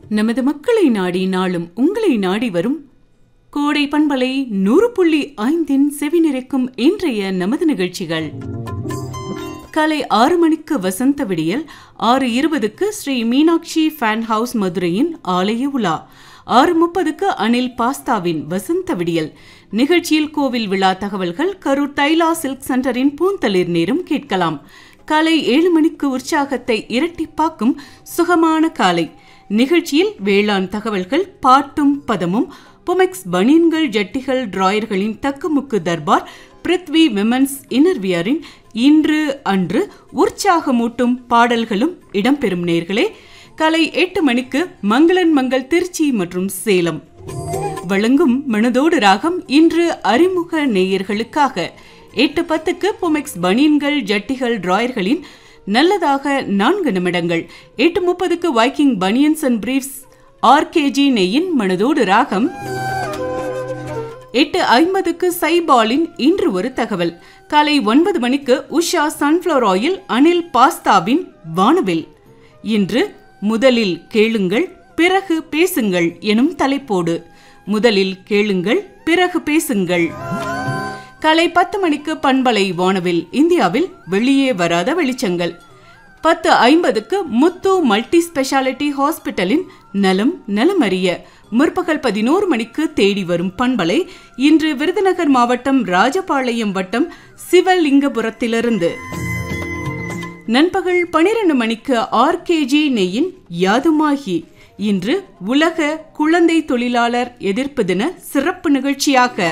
நமது மக்களை நாடி நாளும் உங்களை நாடி வரும் கோடை பண்பலை நூறு புள்ளி ஐந்தின் செவிநிறைக்கும் இன்றைய நமது நிகழ்ச்சிகள் காலை ஆறு மணிக்கு வசந்த விடியல் ஆறு இருபதுக்கு ஸ்ரீ மீனாட்சி ஃபேன் ஹவுஸ் மதுரையின் ஆலய உலா ஆறு முப்பதுக்கு அனில் பாஸ்தாவின் வசந்த விடியல் நிகழ்ச்சியில் கோவில் விழா தகவல்கள் கரூர் தைலா சில்க் சென்டரின் பூந்தளிர் நேரம் கேட்கலாம் காலை ஏழு மணிக்கு உற்சாகத்தை இரட்டிப்பாக்கும் சுகமான காலை நிகழ்ச்சியில் வேளாண் தகவல்கள் பாட்டும் பதமும் பொமெக்ஸ் பனியன்கள் ஜட்டிகள் டிராயர்களின் தக்குமுக்கு தர்பார் பிருத்வி விமன்ஸ் இன்னர்வியரின் இன்று அன்று உற்சாகமூட்டும் பாடல்களும் இடம்பெறும் நேர்களே காலை எட்டு மணிக்கு மங்களன் மங்கள் திருச்சி மற்றும் சேலம் வழங்கும் மனதோடு ராகம் இன்று அறிமுக நேயர்களுக்காக எட்டு பத்துக்கு பொமெக்ஸ் பனியன்கள் ஜட்டிகள் டிராயர்களின் நல்லதாக நான்கு நிமிடங்கள் எட்டு முப்பதுக்கு Viking banians and briefs RKG நெய்யின் மனதோடு ராகம் எட்டு ஐம்பதுக்கு சைபாலின் இன்று ஒரு தகவல் காலை ஒன்பது மணிக்கு உஷா சன்ஃப்ளவர் ஆயில் அனில் பாஸ்தாவின் வானவில் இன்று முதலில் கேளுங்கள் பிறகு பேசுங்கள் எனும் தலைப்போடு முதலில் கேளுங்கள் பிறகு பேசுங்கள் காலை பத்து மணிக்கு பண்பலை வானவில் இந்தியாவில் வெளியே வராத வெளிச்சங்கள் பத்து ஐம்பதுக்கு முத்து மல்டி ஸ்பெஷாலிட்டி ஹாஸ்பிட்டலின் நலம் நலமறிய முற்பகல் பதினோரு மணிக்கு தேடி வரும் பண்பலை இன்று விருதுநகர் மாவட்டம் ராஜபாளையம் வட்டம் சிவலிங்கபுரத்திலிருந்து நண்பகல் பனிரெண்டு மணிக்கு ஆர்கேஜி நெய்யின் யாதுமாகி இன்று உலக குழந்தை தொழிலாளர் எதிர்ப்பு தின சிறப்பு நிகழ்ச்சியாக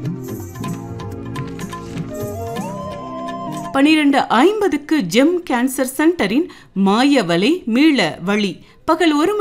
பனிரெண்டு ஐம்பதுக்கு ஜெம் கேன்சர் சென்டரின் மாயவலை மீள வழி பகல் ஒரு